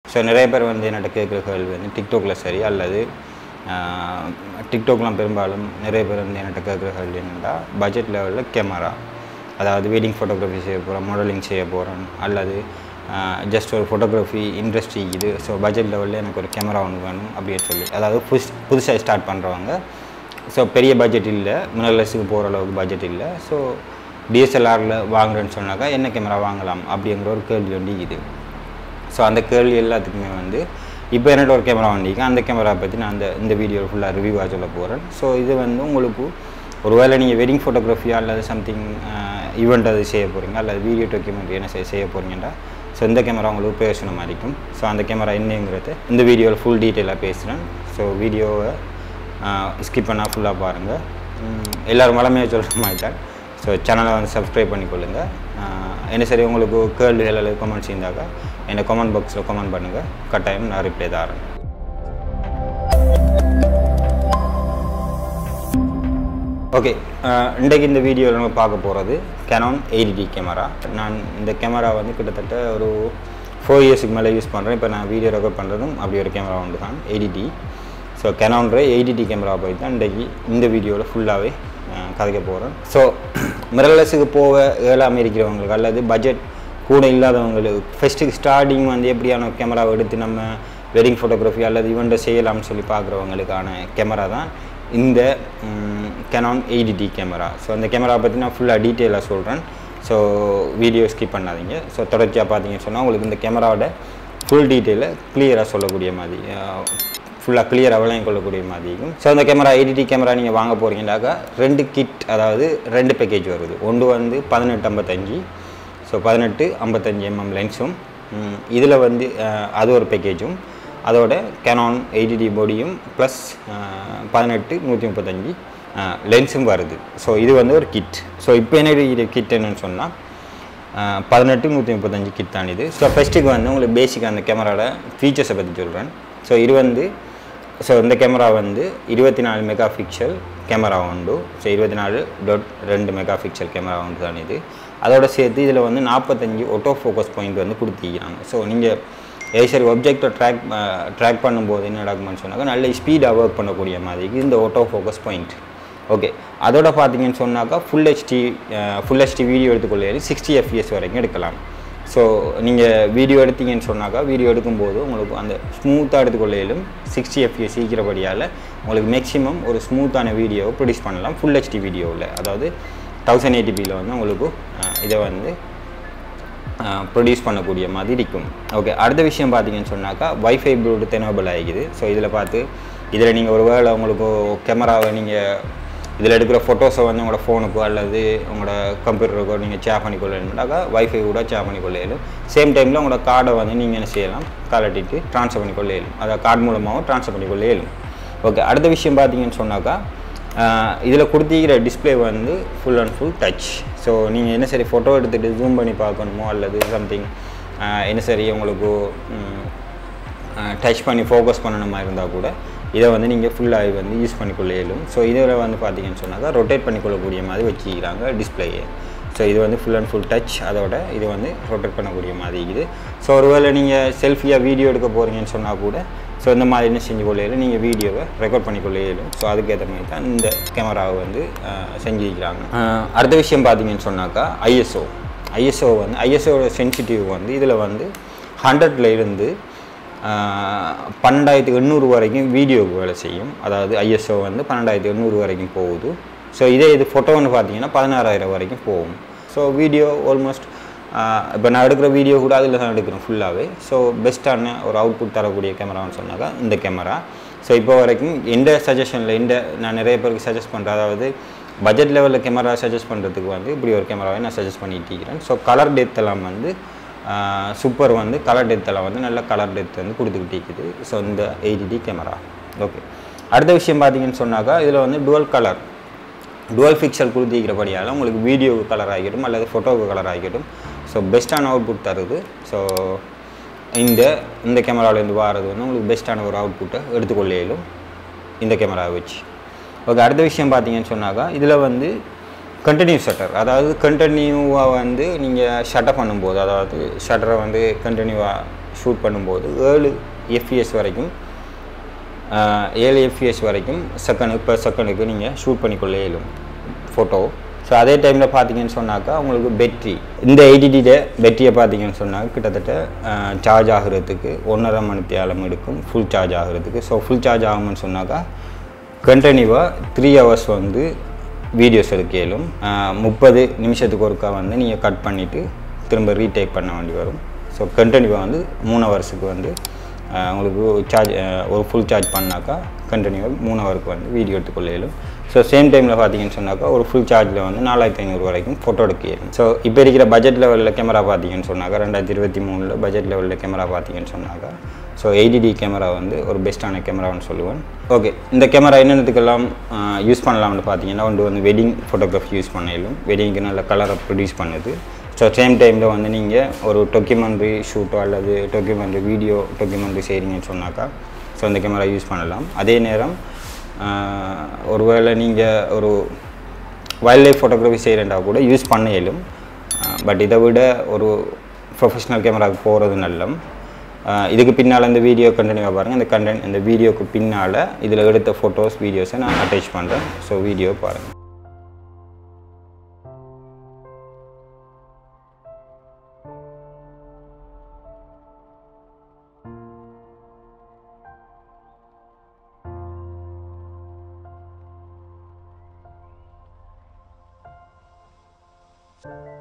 so நிறைய பேர் வந்து என்னட்ட கேட்குற கேள்வி வந்து டிக்டாக்ல சரி அல்லது டிக்டாக்லாம் பெரும்பாலும் நிறைய பேர் வந்து என்கிட்ட கேட்குற கேள்வி என்னென்னா பட்ஜெட் லெவலில் கேமரா அதாவது வெட்டிங் ஃபோட்டோகிராஃபி செய்ய போகிறோம் மாடலிங் செய்ய போகிறேன் அல்லது ஜஸ்ட் ஒரு ஃபோட்டோகிராஃபி இண்டஸ்ட்ரி இது ஸோ பட்ஜெட் லெவலில் எனக்கு ஒரு கேமரா ஒன்று வேணும் அப்படின்னு சொல்லி அதாவது புதுசு புதுசாக ஸ்டார்ட் பண்ணுறவங்க ஸோ பெரிய பட்ஜெட் இல்லை மினரலஸுக்கு போகிற அளவுக்கு பட்ஜெட் இல்லை ஸோ டிஎஸ்எல்ஆரில் வாங்குறேன்னு சொன்னாக்கா என்ன கேமரா வாங்கலாம் அப்படிங்கிற ஒரு கேள்வி வந்து இது ஸோ அந்த கேள்வி எல்லாத்துக்குமே வந்து இப்போ என்னோட ஒரு கேமரா வண்டிக்கு அந்த கேமரா பற்றி நான் அந்த இந்த வீடியோ ஃபுல்லாக ரிவ்யூவாக சொல்ல போகிறேன் ஸோ இது வந்து உங்களுக்கு ஒருவேளை நீங்கள் வெட்டிங் ஃபோட்டோகிராஃபியா அல்லது சம்திங் ஈவெண்ட் அது செய்ய போகிறீங்க அல்லது வீடியோ டாக்குமெண்ட் என்ன செய்ய செய்ய போகிறீங்கன்னா ஸோ இந்த கேமரா உங்களுக்கு பிரயோசனமாக இருக்கும் ஸோ அந்த கேமரா என்னங்கிறது இந்த வீடியோவில் ஃபுல் டீட்டெயிலாக பேசுகிறேன் ஸோ வீடியோவை ஸ்கிப் பண்ணால் ஃபுல்லாக பாருங்கள் எல்லோரும் வளமையாக சொல்கிற மாதிரி தான் ஸோ சேனலை வந்து சப்ஸ்கிரைப் பண்ணிக்கொள்ளுங்கள் என்ன சரி உங்களுக்கு கேள்விகள் அல்லது கமெண்ட்ஸ் இருந்தாக்கா என்னை கமெண்ட் பாக்ஸில் கமெண்ட் பண்ணுங்கள் கட்டாயம் நான் ரிப்ளை தரேன் ஓகே இன்றைக்கு இந்த வீடியோவில் நம்ம பார்க்க போகிறது கேனான் எயிட்டி கேமரா நான் இந்த கேமரா வந்து கிட்டத்தட்ட ஒரு ஃபோர் இயர்ஸுக்கு மேலே யூஸ் பண்ணுறேன் இப்போ நான் வீடியோ ரெக்கார்ட் பண்ணுறதும் அப்படி ஒரு கேமரா ஒன்று தான் எயிட்டி ஸோ கெனான்ற எயிட்டி கேமரா போய் தான் இன்றைக்கி இந்த வீடியோவில் ஃபுல்லாகவே கதைக்க போகிறேன் ஸோ மிரர்லெஸுக்கு போக ஏழாமல் இருக்கிறவங்களுக்கு அல்லது பட்ஜெட் கூட இல்லாதவங்களுக்கு ஃபஸ்ட்டுக்கு ஸ்டார்டிங் வந்து எப்படியான கேமராவை எடுத்து நம்ம வெட்டிங் ஃபோட்டோகிராஃபி அல்லது இவெண்ட்டை செய்யலாம்னு சொல்லி பார்க்குறவங்களுக்கான கேமரா தான் இந்த கெனான் எயிட்டி கேமரா ஸோ அந்த கேமரா பற்றி நான் ஃபுல்லாக டீட்டெயிலாக சொல்கிறேன் ஸோ வீடியோ ஸ்கிப் பண்ணாதீங்க ஸோ தொடர்ச்சியாக பார்த்தீங்கன்னு சொன்னால் உங்களுக்கு இந்த கேமராவோட ஃபுல் டீட்டெயிலை கிளியராக சொல்லக்கூடிய மாதிரி ஃபுல்லாக கிளியராக விளங்கி கொள்ளக்கூடிய மாதிரி இருக்கும் ஸோ அந்த கேமரா எடிடி கேமரா நீங்கள் வாங்க போகிறீங்கன்னாக்கா ரெண்டு கிட் அதாவது ரெண்டு பேக்கேஜ் வருது ஒன்று வந்து பதினெட்டு ஐம்பத்தஞ்சு ஸோ பதினெட்டு ஐம்பத்தஞ்சு எம்எம் லென்ஸும் இதில் வந்து அது ஒரு பேக்கேஜும் அதோட கேனான் எயிட்டி பாடியும் ப்ளஸ் பதினெட்டு நூற்றி முப்பத்தஞ்சு லென்ஸும் வருது ஸோ இது வந்து ஒரு கிட் ஸோ இப்போ என்ன இது கிட் என்னன்னு சொன்னால் பதினெட்டு நூற்றி முப்பத்தஞ்சு கிட் தான் இது ஸோ ஃபஸ்ட்டுக்கு வந்து உங்களுக்கு பேசிக்காக அந்த கேமராவோட ஃபீச்சர்ஸை பற்றி சொல்கிறேன் ஸோ இது வந்து ஸோ இந்த கேமரா வந்து இருபத்தி நாலு மெகா பிக்சல் கேமரா உண்டு ஸோ இருபத்தி நாலு டாட் ரெண்டு மெகா பிக்சல் கேமரா உண்டு தான் இது அதோட சேர்த்து இதில் வந்து நாற்பத்தஞ்சு ஒட்டோ ஃபோக்கஸ் பாயிண்ட் வந்து கொடுத்திக்கிறாங்க ஸோ நீங்கள் ஏசரி ஒப்ஜெக்டை ட்ராக் ட்ராக் பண்ணும்போது என்ன நடக்கும்னு சொன்னாக்கா நல்ல ஸ்பீடாக ஒர்க் பண்ணக்கூடிய மாதிரி இந்த ஒட்டோ ஃபோக்கஸ் பாயிண்ட் ஓகே அதோட பார்த்தீங்கன்னு சொன்னாக்கா full HD full HD video எடுத்துக்கொள்ள சிக்ஸ்டி எஃப்எஸ் வரைக்கும் எடுக்கலாம் ஸோ நீங்கள் வீடியோ எடுத்தீங்கன்னு சொன்னாக்கா வீடியோ எடுக்கும்போது உங்களுக்கு அந்த ஸ்மூத்தாக எடுத்துக்கொள்ளையிலும் சிக்ஸ்டி எஃப்எஸ் சீக்கிரப்படியால் உங்களுக்கு மேக்ஸிமம் ஒரு ஸ்மூத்தான வீடியோவை ப்ரொடியூஸ் பண்ணலாம் ஃபுல் ஹெச்டி வீடியோவில் அதாவது தௌசண்ட் எயிட்டிபியில் வந்து உங்களுக்கு இதை வந்து ப்ரொடியூஸ் பண்ணக்கூடிய மாதிரி இருக்கும் ஓகே அடுத்த விஷயம் பார்த்தீங்கன்னு சொன்னாக்கா வைஃபை ப்ளூடூத் எனேபிள் ஆகிக்குது ஸோ இதில் பார்த்து இதில் நீங்கள் ஒரு வேளை உங்களுக்கு கேமராவை நீங்கள் இதில் எடுக்கிற ஃபோட்டோஸை வந்து உங்களோட ஃபோனுக்கோ அல்லது உங்களோட கம்ப்யூட்டருக்கோ நீங்கள் ஷேர் பண்ணிக்கொள்ளணும்னாக்கா வைஃபை கூட ஷேர் பண்ணிக்கொள்ள இயலும் சேம் டைமில் உங்களோட கார்டை வந்து நீங்கள் என்ன செய்யலாம் கலட்டிட்டு ட்ரான்ஸ்ஃபர் பண்ணிக்கொள்ள இயலும் அதை கார்டு மூலமாகவும் ட்ரான்ஸ்ஃபர் பண்ணிக்கொள்ள இயலும் ஓகே அடுத்த விஷயம் பார்த்தீங்கன்னு சொன்னாக்கா இதில் கொடுத்திக்கிற டிஸ்பிளே வந்து full and full touch so நீங்கள் என்ன சரி ஃபோட்டோ எடுத்துகிட்டு ஜூம் பண்ணி பார்க்கணுமோ அல்லது சம்திங் என்ன சரி உங்களுக்கு டச் பண்ணி ஃபோக்கஸ் பண்ணணுமா இருந்தால் கூட இதை வந்து நீங்கள் ஃபுல்லாக வந்து யூஸ் பண்ணிக்கொள்ள இயலும் ஸோ இதில் வந்து பார்த்தீங்கன்னு சொன்னாக்கா ரொட்டேட் பண்ணிக்கொள்ளக்கூடிய மாதிரி வச்சுக்கிறாங்க டிஸ்பிளேயை ஸோ இது வந்து ஃபுல் அண்ட் ஃபுல் டச் அதோட இது வந்து ரொட்டேட் பண்ணக்கூடிய மாதிரி இருக்குது ஸோ ஒருவேளை நீங்கள் செல்ஃபியாக வீடியோ எடுக்க போகிறீங்கன்னு சொன்னால் கூட ஸோ இந்த மாதிரி என்ன செஞ்சு கொள்ளையிலும் நீங்கள் வீடியோவை ரெக்கார்ட் பண்ணி கொள்ளையிலும் ஸோ அதுக்கேற்ற மாதிரி தான் இந்த கேமராவை வந்து செஞ்சுக்கிறாங்க அடுத்த விஷயம் பார்த்தீங்கன்னு சொன்னாக்கா ஐஎஸ்ஓ ஐஎஸ்ஓ வந்து ஐஎஸ்ஓட சென்சிட்டிவ் வந்து இதில் வந்து ஹண்ட்ரட்ல இருந்து பன்னெண்டாயிரத்து எண்ணூறு வரைக்கும் வீடியோவுக்கு வேலை செய்யும் அதாவது ஐஎஸ்ஓ வந்து பன்னெண்டாயிரத்து எண்ணூறு வரைக்கும் போகுது ஸோ இதே இது ஃபோட்டோன்னு பார்த்தீங்கன்னா பதினாறாயிரம் வரைக்கும் போகும் ஸோ வீடியோ ஆல்மோஸ்ட் இப்போ நான் எடுக்கிற வீடியோ கூட அதில் தான் எடுக்கிறேன் ஃபுல்லாகவே ஸோ பெஸ்ட்டான ஒரு அவுட்புட் தரக்கூடிய கேமரான்னு சொன்னாக்கா இந்த கேமரா ஸோ இப்போ வரைக்கும் எந்த சஜஷனில் எந்த நான் நிறைய பேருக்கு சஜஸ்ட் பண்ணுறேன் அதாவது பட்ஜெட் லெவலில் கேமரா சஜஸ்ட் பண்ணுறதுக்கு வந்து இப்படி ஒரு கேமராவை நான் சஜஸ்ட் பண்ணிட்டு இருக்கிறேன் ஸோ கலர் டெத் எல்லாம் வந்து சூப்பர் வந்து கலர் டெத்தெல்லாம் வந்து நல்ல கலர் டெத் வந்து கொடுத்துக்கிட்டு இருக்குது ஸோ இந்த எயிட்டி கேமரா ஓகே அடுத்த விஷயம் பார்த்தீங்கன்னு சொன்னாக்கா இதில் வந்து டுவல் கலர் டுவல் பிக்சல் கொடுத்திருக்கிறபடியால் உங்களுக்கு வீடியோவுக்கு கலர் ஆகிக்கட்டும் அல்லது ஃபோட்டோவுக்கு கலர் ஆகிக்கட்டும் ஸோ பெஸ்ட்டான அவுட்புட் தருது ஸோ இந்த இந்த கேமராவிலேருந்து வாரது வந்து உங்களுக்கு பெஸ்ட்டான ஒரு அவுட்புட்டை எடுத்துக்கொள்ள இயலும் இந்த கேமராவை வச்சு ஓகே அடுத்த விஷயம் பார்த்தீங்கன்னு சொன்னாக்கா இதில் வந்து கண்டினியூ ஷட்டர் அதாவது கண்டினியூவாக வந்து நீங்கள் ஷட்டர் பண்ணும்போது அதாவது ஷட்டரை வந்து கண்டினியூவாக ஷூட் பண்ணும்போது ஏழு எஃப்பிஎஸ் வரைக்கும் ஆஹ், ஏழு எஃப்பிஎஸ் வரைக்கும் செகண்டுக்கு per செகண்டுக்கு நீங்கள் ஷூட் பண்ணிக்கொள்ள இயலும் ஃபோட்டோ ஸோ அதே டைமில் பார்த்தீங்கன்னு சொன்னாக்கா உங்களுக்கு பேட்ரி இந்த எயிட்டிடியில் பேட்டரியை பார்த்தீங்கன்னு சொன்னாக்க கிட்டத்தட்ட சார்ஜ் ஆகுறதுக்கு ஒன்றரை மணி தேலம் எடுக்கும் ஃபுல் சார்ஜ் ஆகுறதுக்கு ஸோ ஃபுல் சார்ஜ் ஆகும்னு சொன்னாக்கா கண்டினியூவாக த்ரீ ஹவர்ஸ் வந்து வீடியோஸ் எடுக்க இயலும் முப்பது நிமிஷத்துக்கு ஒருக்கா வந்து நீங்கள் கட் பண்ணிவிட்டு திரும்ப ரீடேக் பண்ண வேண்டி வரும் ஸோ கண்டினியூவாக வந்து மூணு ஹவர்ஸுக்கு வந்து ஆஹ், உங்களுக்கு சார்ஜ் ஒரு ஃபுல் சார்ஜ் பண்ணாக்கா கண்டினியூவாக மூணு ஹவருக்கு வந்து வீடியோ எடுத்துக்கொள்ள இயலும் ஸோ சேம் டைமில் பார்த்தீங்கன்னு சொன்னாக்கா ஒரு ஃபுல் சார்ஜில் வந்து நாலாயிரத்தி ஐநூறு வரைக்கும் ஃபோட்டோ எடுக்க இயலும் ஸோ இப்போ இருக்கிற பட்ஜெட் லெவலில் கேமரா பார்த்தீங்கன்னு சொன்னாக்கா ரெண்டாயிரத்தி இருபத்தி மூணில் பட்ஜெட் லெவலில் கேமரா பார்த்தீங்கன்னு சொன்னாக்கா ஸோ எயிட்டிடி கேமரா வந்து ஒரு பெஸ்ட்டான கேமரான்னு சொல்லுவேன் ஓகே இந்த கேமரா என்னென்னத்துக்கெல்லாம் யூஸ் பண்ணலாம்னு பார்த்தீங்கன்னா ஒன்று வந்து வெட்டிங் ஃபோட்டோகிராஃபி யூஸ் பண்ணிடலும் வெட்டிங்க்கு நல்ல கலரை ப்ரொடியூஸ் பண்ணுது ஸோ சேம் டைமில் வந்து நீங்கள் ஒரு டொக்குமெண்ட்ரி ஷூட்டோ அல்லது டொக்குமெண்ட்ரி வீடியோ டொக்குமெண்ட்ரி செய்கிறீங்கன்னு சொன்னாக்கா ஸோ இந்த கேமரா யூஸ் பண்ணலாம் அதே நேரம் ஆஹ், ஒருவேளை நீங்கள் ஒரு வைல்ட் லைஃப் ஃபோட்டோகிராஃபி செய்கிறேன்டா கூட யூஸ் பண்ண இயலும் பட் இதை விட ஒரு ப்ரொஃபஷ்னல் கேமராவுக்கு போகிறது நல்லம் ஆஹ், இதுக்கு பின்னால் இந்த வீடியோ கண்டினியூவாக பாருங்கள் இந்த கண்டென்ட் இந்த வீடியோக்கு பின்னால் இதில் எடுத்த ஃபோட்டோஸ் வீடியோஸை நான் அட்டாச் பண்ணுறேன் ஸோ வீடியோ பாருங்கள் Thank